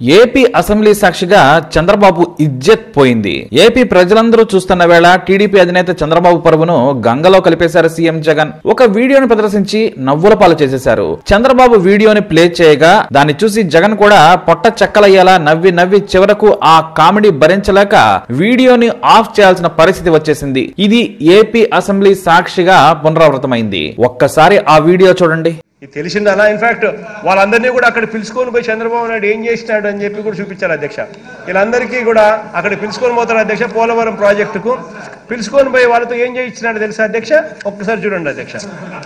AP assembly సాక్షిగా చంద్రబాబు ఇజ్జత్ పోయింది ఏపీ ప్రజలందరూ చూస్తున్న వేళ టీడీపీ అధినేత చంద్రబాబు పరువును గంగలో కలిపేశారు సీఎం జగన్ ఒక వీడియోని ప్రదర్శించి నవ్వుల పాలు చేసేశారు చంద్రబాబు వీడియోని ప్లే చేయగా దాన్ని చూసి జగన్ కూడా పొట్ట చెక్కలయ్యేలా నవ్వి నవ్వి చివరకు ఆ కామెడీ భరించలేక వీడియోని ఆఫ్ చేయాల్సిన పరిస్థితి వచ్చేసింది ఇది ఏపీ అసెంబ్లీ సాక్షిగా పునరావృతమైంది ఒక్కసారి ఆ వీడియో చూడండి ఇది తెలిసిందనా ఇన్ఫాక్ట్ వాళ్ళందరినీ కూడా అక్కడ పిలుచుకొని పోయి చంద్రబాబు నాయుడు ఏం చేసినాడు అని చెప్పి కూడా చూపించారు అధ్యక్ష వీళ్ళందరికీ కూడా అక్కడ పిలుచుకొని పోతారు అధ్యక్ష పోలవరం ప్రాజెక్టుకు పిలుచుకొని పోయి వాళ్ళతో ఏం చేయించినాడు తెలుసా అధ్యక్ష ఒక్కసారి చూడండి అధ్యక్ష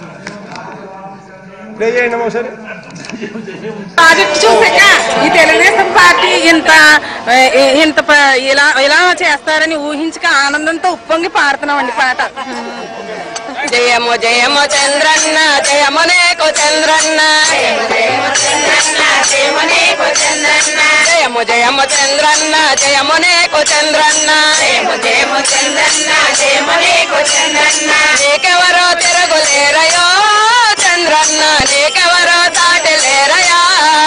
ప్లే చేయండి అమ్మా ఒకసారి ప్రాజెక్ట్ చూసాక ఈ తెలుగుదేశం పార్టీ ఇంత ఏ, ఇంత ప- ఇలా ఇలా చేస్తారని ఊహించక ఆనందంతో ఉప్పొంగి పాడుతున్నామండి పాట జయము జయము చంద్రన్న జయము నేకు చంద్రన్న జయము జయము చంద్రన్న జయము నేకు చంద్రన్న నీకెవరో తిరగులేరయో చంద్రన్న నీకెవరో తాటలేరయా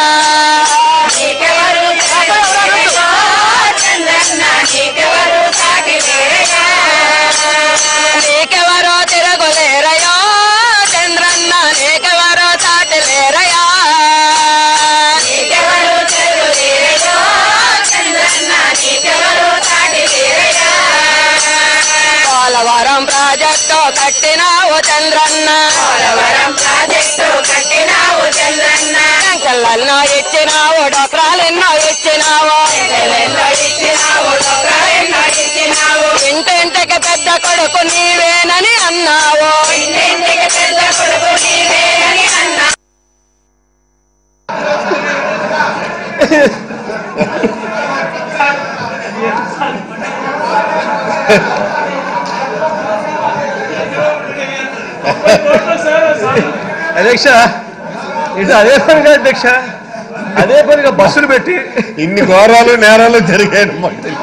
నీకెవరో తిరగులేరయో చంద్రన్న నీకెవరో తాటలేరయా పోలవరం ప్రాజెక్టు కట్టినావు చంద్రన్న పోలవరం ప్రాజెక్టు కట్టినావు చంద్రన్న కంచెలెన్నో ఇచ్చినావు డొక్రాలెన్నో ఇచ్చినావు ఇంటింటికి పెద్ద కొడుకు నీవేనని అన్నావు ఇంటింటికి పెద్ద కొడుకు నీవేనని అన్నావు అధ్యక్ష ఇది అదే పనిగా అధ్యక్ష అదే పనిగా బస్సులు పెట్టి ఇన్ని ఘోరాలు నేరాలు జరిగాయి మాకు తెలియదు.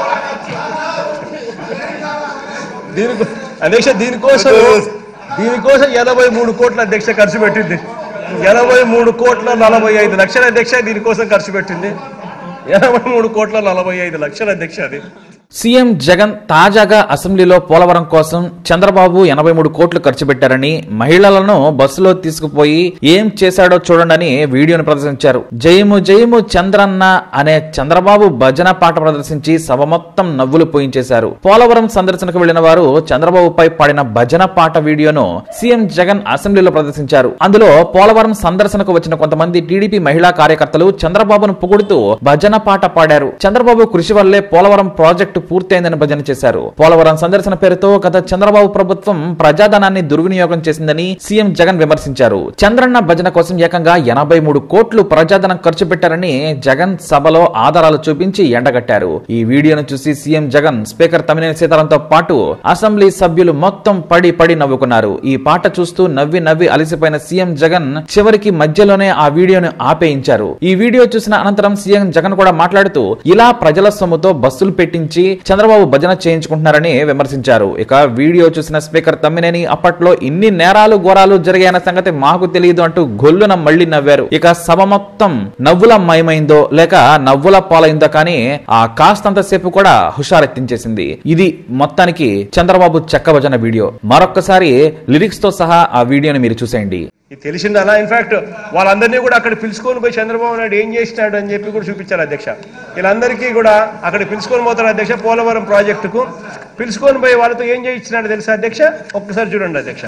దీనికి అధ్యక్ష దీనికోసం దీనికోసం ఎనభై మూడు కోట్ల అధ్యక్ష ఖర్చు పెట్టింది ఎనభై మూడు కోట్ల నలభై ఐదు లక్షల అధ్యక్ష దీనికోసం ఖర్చు పెట్టింది ఎనభై మూడు కోట్ల నలభై ఐదు లక్షల అధ్యక్ష అది సీఎం జగన్ తాజాగా అసెంబ్లీలో పోలవరం కోసం చంద్రబాబు ఎనభై మూడు కోట్లు ఖర్చు పెట్టారని మహిళలను బస్సులో తీసుకుపోయి ఏం చేశాడో చూడండి వీడియోను ప్రదర్శించారు జయము జయము చంద్రన్న అనే చంద్రబాబు భజన పాట ప్రదర్శించి సభ మొత్తం నవ్వులు పోయించేశారు పోలవరం సందర్శనకు వెళ్లిన వారు చంద్రబాబుపై పాడిన భజన పాట వీడియోను సీఎం జగన్ అసెంబ్లీలో ప్రదర్శించారు అందులో పోలవరం సందర్శనకు వచ్చిన కొంతమంది టీడీపీ మహిళా కార్యకర్తలు చంద్రబాబును పొగుడుతూ భజన పాట పాడారు చంద్రబాబు కృషి వల్లే పోలవరం ప్రాజెక్టు పూర్తయిందని భజన చేశారు పోలవరం సందర్శన పేరుతో గత చంద్రబాబు ప్రభుత్వం ప్రజాధనాన్ని దుర్వినియోగం చేసిందని సీఎం జగన్ విమర్శించారు చంద్రన్న భజన కోసం ఏకంగా ఎనభై మూడు కోట్లు ప్రజాధనం ఖర్చు పెట్టారని జగన్ సభలో ఆధారాలు చూపించి ఎండగట్టారు ఈ వీడియోను చూసి సీఎం జగన్ స్పీకర్ తమ్మినేని సీతారాంతో పాటు అసెంబ్లీ సభ్యులు మొత్తం పడి పడి నవ్వుకున్నారు ఈ పాట చూస్తూ నవ్వి నవ్వి అలసిపోయిన సీఎం జగన్ చివరికి మధ్యలోనే ఆ వీడియోను ఆపేయించారు ఈ వీడియో చూసిన అనంతరం సీఎం జగన్ కూడా మాట్లాడుతూ ఇలా ప్రజల సొమ్ముతో బస్సులు పెట్టించి చంద్రబాబు భజన చేయించుకుంటున్నారని విమర్శించారు ఇక వీడియో చూసిన స్పీకర్ తమ్మినేని అప్పట్లో ఇన్ని నేరాలు ఘోరాలు జరిగాయన్న సంగతి మాకు తెలియదు అంటూ గొల్లున మళ్లీ నవ్వారు ఇక సభ మొత్తం నవ్వుల మయమైందో లేక నవ్వుల పాలైందో కానీ ఆ కాస్తంత సేపు కూడా హుషారెత్తించేసింది ఇది మొత్తానికి చంద్రబాబు చెక్క భజన వీడియో మరొక్కసారి లిరిక్స్ తో సహా ఆ వీడియోని మీరు చూసేయండి ఇది తెలిసిందనా ఇన్ఫాక్ట్ వాళ్ళందరినీ కూడా అక్కడ పిలుచుకొని పోయి చంద్రబాబు నాయుడు ఏం చేసినాడు అని చెప్పి కూడా చూపించారు అధ్యక్ష వీళ్ళందరికీ కూడా అక్కడ పిలుచుకొని పోతారు అధ్యక్ష పోలవరం ప్రాజెక్టుకు పిలుచుకొని పోయి వాళ్ళతో ఏం చేయించినాడు తెలుసా అధ్యక్ష ఒక్కసారి చూడండి అధ్యక్ష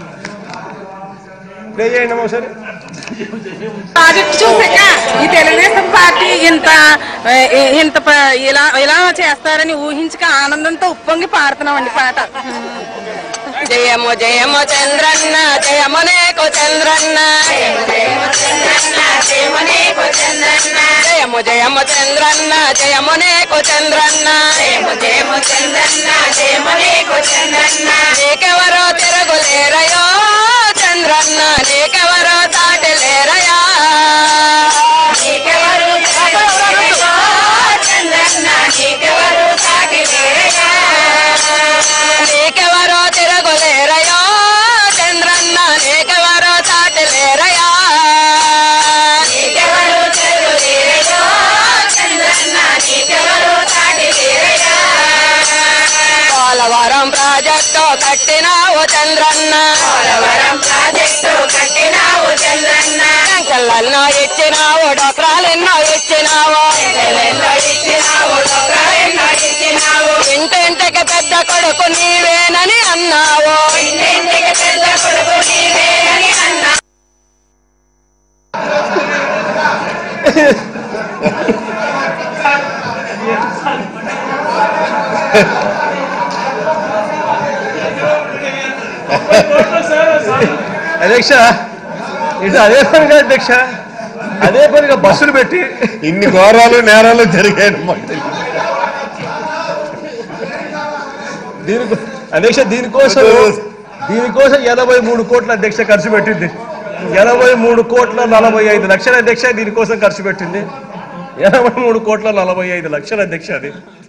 ప్లే చేయండి అమ్మా ఒకసారి ప్రాజెక్ట్ చూసాక ఈ తెలుగుదేశం పార్టీ ఇంత ఏ, ఇంత ప- ఇలా ఇలా చేస్తారని ఊహించక ఆనందంతో ఉప్పొంగి పాడుతున్నామండి పాట జయము జయము చంద్రన్న జయము నేకు చంద్రన్న జయము జయము చంద్రన్న జయము నేకు చంద్రన్న నీకెవరో తిరగులేరయో చంద్రన్న నీకెవరో తాటలేరయా నీకెవరో తిరగులేరయో చంద్రన్న నీకెవరో తాటలేరయా నీకెవరో తిరగులేరయో చంద్రన్న సంకలెన్నో ఇచ్చినావు డొక్రాలెన్నో ఇచ్చినావు ఇంటింటికి పెద్ద కొడుకు నీవేనని అన్నావు అధ్యక్ష ఇది అదే పనిగా అధ్యక్ష అదే పనిగా బస్సులు పెట్టి ఇన్ని ఘోరాలు నేరాలు జరిగాయి మాకు తెలియదు. దీనికి అధ్యక్ష దీనికోసం దీనికోసం ఎనభై మూడు కోట్ల అధ్యక్ష ఖర్చు పెట్టింది ఎనభై మూడు కోట్ల నలభై ఐదు లక్షల అధ్యక్ష దీనికోసం ఖర్చు పెట్టింది ఎనభై మూడు కోట్ల నలభై ఐదు లక్షల అధ్యక్ష అది